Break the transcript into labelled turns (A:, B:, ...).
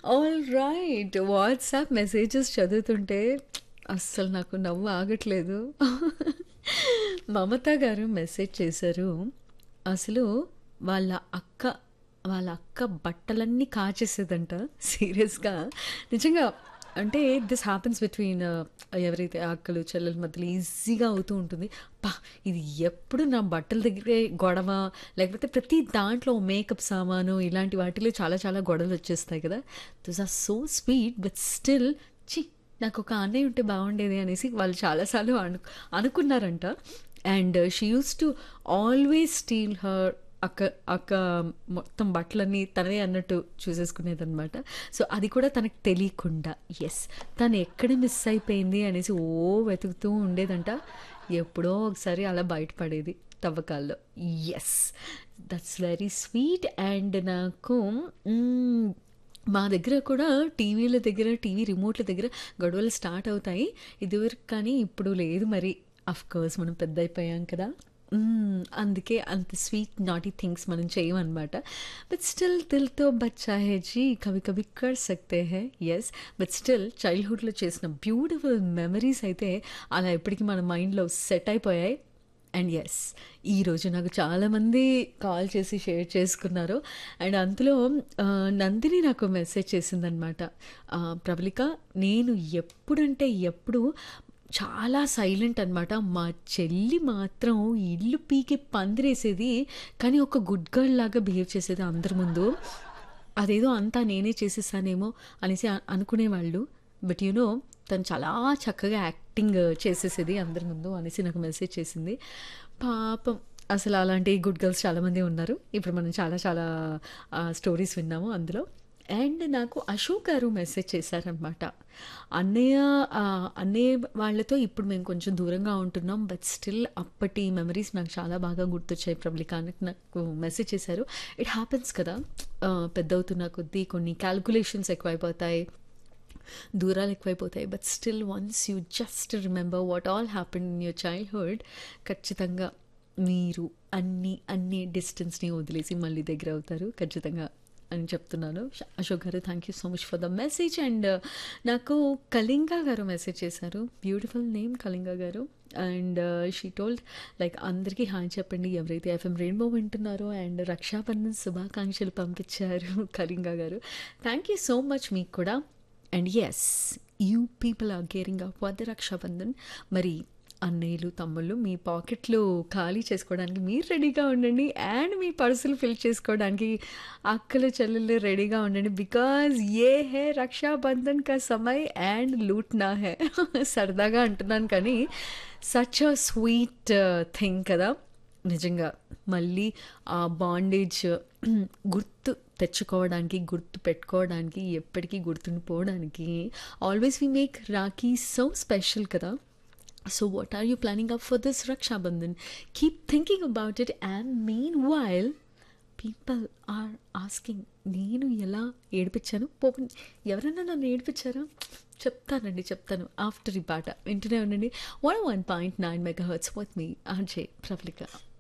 A: All right. WhatsApp messages చదువుతుంటే అస్సలు నాకు నవ్వు ఆగట్లేదు. మమత గారు మెసేజ్ చేశారు. అసలు వాళ్ళ అక్క, వాళ్ళ అక్క బట్టలన్నీ కాచేసేదంట సీరియస్‌గా. నిజంగా అంటే దిస్ హ్యాపెన్స్ బిట్వీన్ ఎవరైతే అక్కలు, చెల్లెల మధ్యలో ఈజీగా అవుతూ ఉంటుంది. అబ్బా! ఇది ఎప్పుడు నా బట్టల దగ్గరే గొడవ, లేకపోతే ప్రతి దాంట్లో మేకప్ సామాను ఇలాంటి వాటిలో చాలా చాలా గొడవలొచ్చేస్తాయి కదా! Those are so sweet but still ఛీ! నాకొక అన్నయ్య ఉంటే బాగుండేది అనేసి వాళ్ళు చాలా సార్లు అను అనుకున్నారంట. And she used to always steal her అక్క అక్క మొత్తం బట్టలన్నీ తనదే అన్నట్టు చూసేసుకునేదనమాట. సో, అది కూడా తనకు తెలియకుండా యెస్. తను ఎక్కడ మిస్ అయిపోయింది అనేసి ఓ వెతుకుతూ ఉండేదంట. ఎప్పుడో ఒకసారి అలా బయటపడేది తవ్వకాల్లో. Yes. That's very sweet. And నాకు హ్మ్. మా దగ్గర కూడా టీవీల దగ్గర, టీవీ రిమోట్‌ల దగ్గర గొడవలు స్టార్ట్ అవుతాయి. ఇదివరకు కానీ ఇప్పుడు లేదు మరి. ఆఫ్‌కోర్స్ మనం పెద్దయిపోయాం కదా! హ్మ్. అందుకే అంత స్వీట్ నాటీ థింగ్స్ మనం చేయమనమాట. బట్ స్టిల్ దిల్ తో బచ్చా హై జీ కభీ కభీ కర్ సక్తే హై. యెస్. బట్ స్టిల్ చైల్డ్‌హుడ్‌లో చేసిన బ్యూటిఫుల్ మెమరీస్ అయితే అలా ఇప్పటికి మన మైండ్‌లో సెట్ అయిపోయాయి. And yes. ఈరోజు నాకు చాలామంది కాల్ చేసి షేర్ చేసుకున్నారు. అండ్ అందులో ఆహ్, నందిని నాకు మెసేజ్ చేసిందనమాట. ఆహ్, ప్రబలిక నేను ఎప్పుడంటే ఎప్పుడు చాలా సైలెంట్ అనమాట. మా చెల్లి మాత్రం ఇల్లు పీకి పందిరేసేది. కానీ ఒక గుడ్ గర్ల్ లాగా బిహేవ్ చేసేది అందరి ముందు. అదేదో అంతా నేనే చేసేసానేమో అనేసి అ అనుకునేవాళ్ళు. బట్ యూ నో తను చాలా చక్కగా యాక్టింగ్ చేసేసేది అందరి ముందు అనేసి నాకు మెసేజ్ చేసింది. పాపం అసలు అలాంటి గుడ్ గర్ల్స్ చాలామంది ఉన్నారు. ఇప్పుడు మనం చాలా చాలా ఆహ్, స్టోరీస్ విన్నాము అందులో. అండ్ నాకు అశోక్ గారు మెసేజ్ చేశారనమాట. అన్నయ్య ఆహ్, అన్నయ్య వాళ్ళతో ఇప్పుడు మేము కొంచెం దూరంగా ఉంటున్నాం. బట్ స్టిల్ అప్పటి మెమరీస్ నాకు చాలా బాగా గుర్తొచ్చాయి ప్రబలిక అన్నట్టు నాకు మెసేజ్ చేశారు. ఇట్ హ్యాపెన్స్ కదా! ఆహ్, పెద్దవుతున్న కొద్దీ కొన్ని కాలిక్యులేషన్స్ ఎక్కువైపోతాయి. దూరాలు ఎక్కువైపోతాయి. But still once you just remember what all happened in your childhood ఖచ్చితంగా మీరు అన్ని అన్ని డిస్టెన్స్‌ని వదిలేసి మళ్ళీ దగ్గరవుతారు ఖచ్చితంగా అని చెప్తున్నాను. ష Ashok garu thank you so much for the message. And నాకు కళింగ గారు మెసేజ్ చేశారు. Beautiful name Kalinga garu. And she told like అందరికీ హాయ్ చెప్పండి ఎవరైతే ఎఫ్ఎం రెయిన్బో వింటున్నారో అండ్ రక్షాబంధన్ శుభాకాంక్షలు పంపించారు కళింగ గారు. థాంక్ యూ సో మచ్ మీకు కూడా. And yes you people are gearing up for the Raksha Bandhan. మరి అన్నయ్యలు, తమ్ముళ్ళు మీ పాకెట్లు ఖాళీ చేసుకోవడానికి మీరు రెడీగా ఉండండి. అండ్ మీ పర్సులు ఫిల్ చేసుకోవడానికి అక్కలు, చెల్లెళ్ళు రెడీగా ఉండండి. బికాజ్ యే హై రక్షాబంధన్ కా సమయ్ అండ్ లూట్నా హై. సరదాగా అంటున్నాను కానీ సచ్ అ స్వీట్ థింగ్ కదా! నిజంగా మళ్ళీ ఆ బాండేజ్ గుర్తు తెచ్చుకోవడానికి, గుర్తు పెట్టుకోవడానికి, ఎప్పటికీ గుర్తుండిపోవడానికి always we make rakhi so special కదా! So what are you planning up for this Raksha Bandhan? Keep thinking about it and meanwhile people are asking నేను ఎలా ఏడిపించాను? పోనీ ఎవరైనా నన్ను ఏడిపించారా? చెప్తానండి చెప్తాను. ఆఫ్టర్ ఈ పాట వింటూనే ఉండండి. 101.9 megahertz with me R J Prabalika.